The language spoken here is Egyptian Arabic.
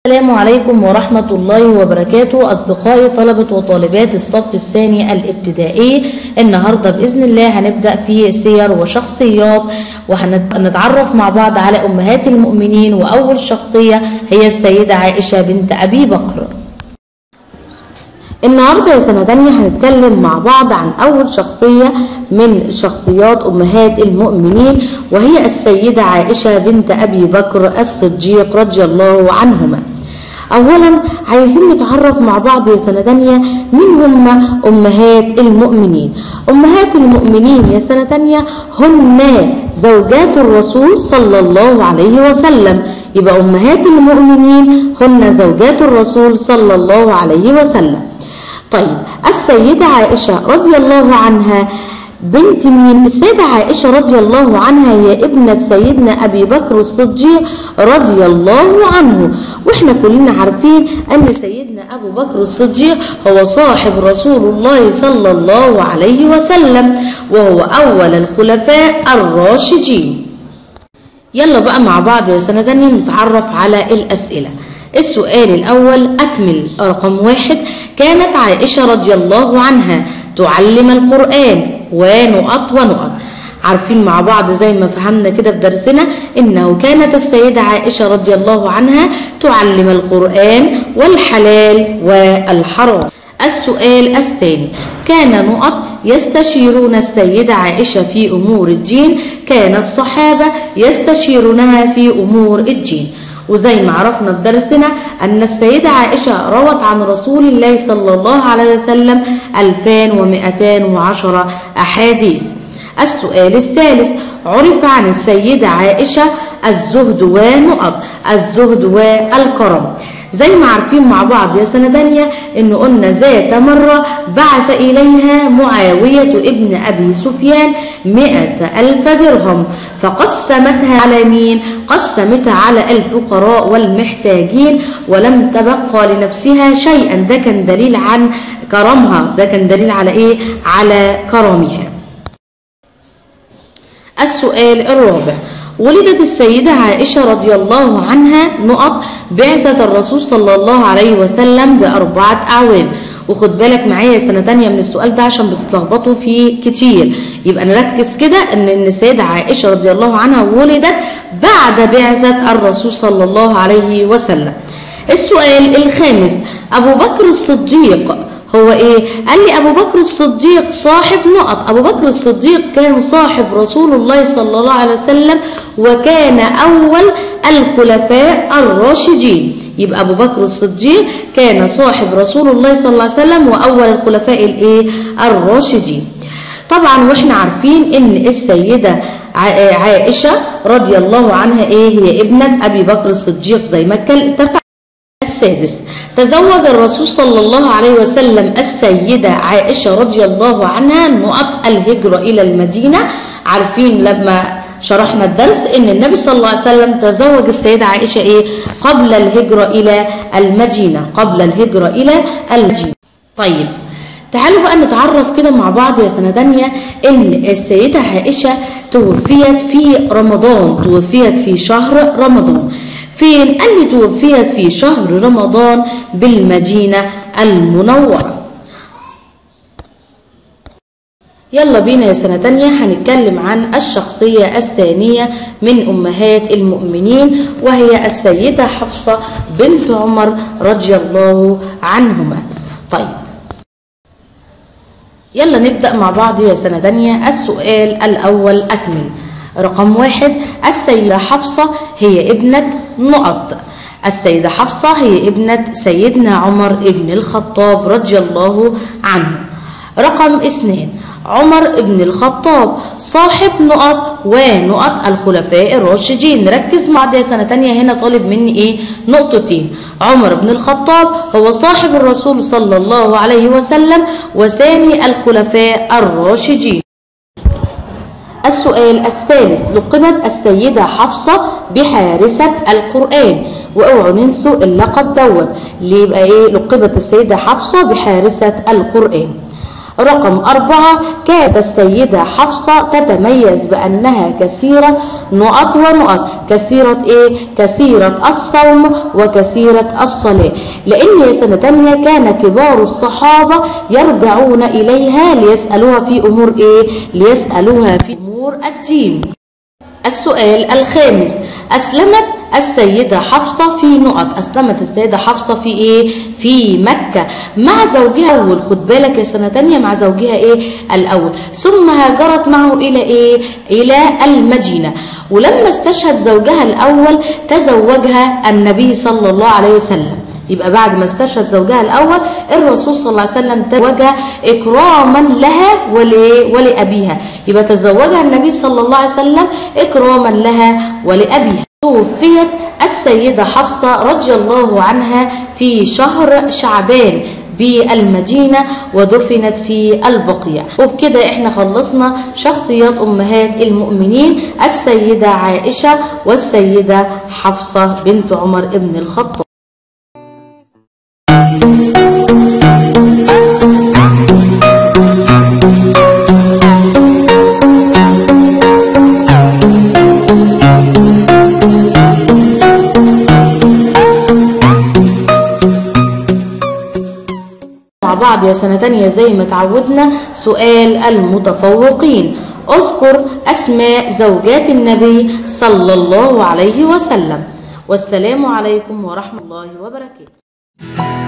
السلام عليكم ورحمة الله وبركاته أصدقائي طلبة وطالبات الصف الثاني الابتدائي النهاردة بإذن الله هنبدأ في سير وشخصيات وهنتعرف مع بعض على أمهات المؤمنين وأول شخصية هي السيدة عائشة بنت أبي بكر النهارده يا سنة تانية هنتكلم مع بعض عن أول شخصية من شخصيات أمهات المؤمنين وهي السيدة عائشة بنت أبي بكر الصديق رضي الله عنهما أولا عايزين نتعرف مع بعض يا سنة تانية مين هم أمهات المؤمنين أمهات المؤمنين يا سنة تانية هن زوجات الرسول صلى الله عليه وسلم يبقى أمهات المؤمنين هن زوجات الرسول صلى الله عليه وسلم طيب السيدة عائشة رضي الله عنها بنت مين؟ السيدة عائشة رضي الله عنها هي ابنة سيدنا أبي بكر الصديق رضي الله عنه واحنا كلنا عارفين أن سيدنا أبو بكر الصديق هو صاحب رسول الله صلى الله عليه وسلم وهو أول الخلفاء الراشدين يلا بقى مع بعض يا سنة تانية نتعرف على الأسئلة السؤال الأول أكمل رقم واحد كانت عائشة رضي الله عنها تعلم القرآن ونقط ونقط عارفين مع بعض زي ما فهمنا كده في درسنا إنه كانت السيدة عائشة رضي الله عنها تعلم القرآن والحلال والحرام السؤال الثاني كان نقط يستشيرون السيدة عائشة في أمور الدين كان الصحابة يستشيرونها في أمور الدين وزي ما عرفنا في درسنا أن السيدة عائشة روت عن رسول الله صلى الله عليه وسلم 2210 أحاديث السؤال الثالث عرف عن السيدة عائشة الزهد ونقط الزهد والكرم زي ما عارفين مع بعض يا سنة تانية إن قلنا ذات مرة بعث إليها معاوية ابن أبي سفيان مئة ألف درهم فقسمتها على مين؟ قسمتها على الفقراء والمحتاجين ولم تبقى لنفسها شيئا ده كان دليل عن كرمها ده كان دليل على إيه؟ على كرمها السؤال الرابع ولدت السيدة عائشة رضي الله عنها نقط بعثة الرسول صلى الله عليه وسلم بأربعة أعوام وخد بالك معايا يا سنة تانية من السؤال ده عشان بتتلخبطوا فيه كتير يبقى نركز كده ان ان السيدة عائشة رضي الله عنها ولدت بعد بعثة الرسول صلى الله عليه وسلم السؤال الخامس أبو بكر الصديق هو ايه قال لي ابو بكر الصديق صاحب نقط ابو بكر الصديق كان صاحب رسول الله صلى الله عليه وسلم وكان اول الخلفاء الراشدين يبقى ابو بكر الصديق كان صاحب رسول الله صلى الله عليه وسلم واول الخلفاء الايه الراشدين طبعا واحنا عارفين ان السيده عائشه رضي الله عنها ايه هي ابنه ابي بكر الصديق زي ما اتفق السادس تزوج الرسول صلى الله عليه وسلم السيدة عائشة رضي الله عنها نقط الهجرة إلى المدينة عارفين لما شرحنا الدرس ان النبي صلى الله عليه وسلم تزوج السيدة عائشة ايه قبل الهجرة إلى المدينة قبل الهجرة إلى المدينة طيب تعالوا بقى نتعرف كده مع بعض يا سنة تانية ان السيدة عائشة توفيت في رمضان توفيت في شهر رمضان فين؟ قال لي توفيت في شهر رمضان بالمدينة المنورة يلا بينا يا سنة تانية هنتكلم عن الشخصية الثانية من أمهات المؤمنين وهي السيدة حفصة بنت عمر رضي الله عنهما طيب يلا نبدأ مع بعض يا سنة تانية السؤال الأول أكمل رقم واحد السيدة حفصة هي ابنة نقط السيدة حفصة هي ابنة سيدنا عمر ابن الخطاب رضي الله عنه رقم اثنين عمر ابن الخطاب صاحب نقط ونقط الخلفاء الراشدين نركز مع ده سنة تانية هنا طالب مني ايه نقطتين عمر بن الخطاب هو صاحب الرسول صلى الله عليه وسلم وثاني الخلفاء الراشدين السؤال الثالث لقبت السيدة حفصة بحارسة القرآن واوعوا ننسوا اللقب دوت اللي يبقى ايه لقبت السيدة حفصة بحارسة القرآن رقم أربعة كانت السيدة حفصة تتميز بأنها كثيرة نقط ونقط كثيرة إيه؟ كثيرة الصوم وكثيرة الصلاة لأن يا سنة تانية كان كبار الصحابة يرجعون إليها ليسألوها في أمور إيه؟ ليسألوها في أمور الدين السؤال الخامس أسلمت السيدة حفصة في نقط أسلمت السيدة حفصة في إيه؟ في مكة مع زوجها الأول خد بالك يا سنة تانية مع زوجها إيه؟ الأول ثم هاجرت معه إلى إيه؟ إلى المدينة ولما استشهد زوجها الأول تزوجها النبي صلى الله عليه وسلم يبقى بعد ما استشهد زوجها الأول الرسول صلى الله عليه وسلم تزوجها إكراما لها ولأبيها يبقى تزوجها النبي صلى الله عليه وسلم إكراما لها ولأبيها توفيت السيدة حفصة رضي الله عنها في شهر شعبان بالمدينة ودفنت في البقيع وبكده احنا خلصنا شخصيات أمهات المؤمنين السيدة عائشة والسيدة حفصة بنت عمر ابن الخطاب مع بعض يا سنة تانية زي ما تعودنا سؤال المتفوقين اذكر أسماء زوجات النبي صلى الله عليه وسلم والسلام عليكم ورحمة الله وبركاته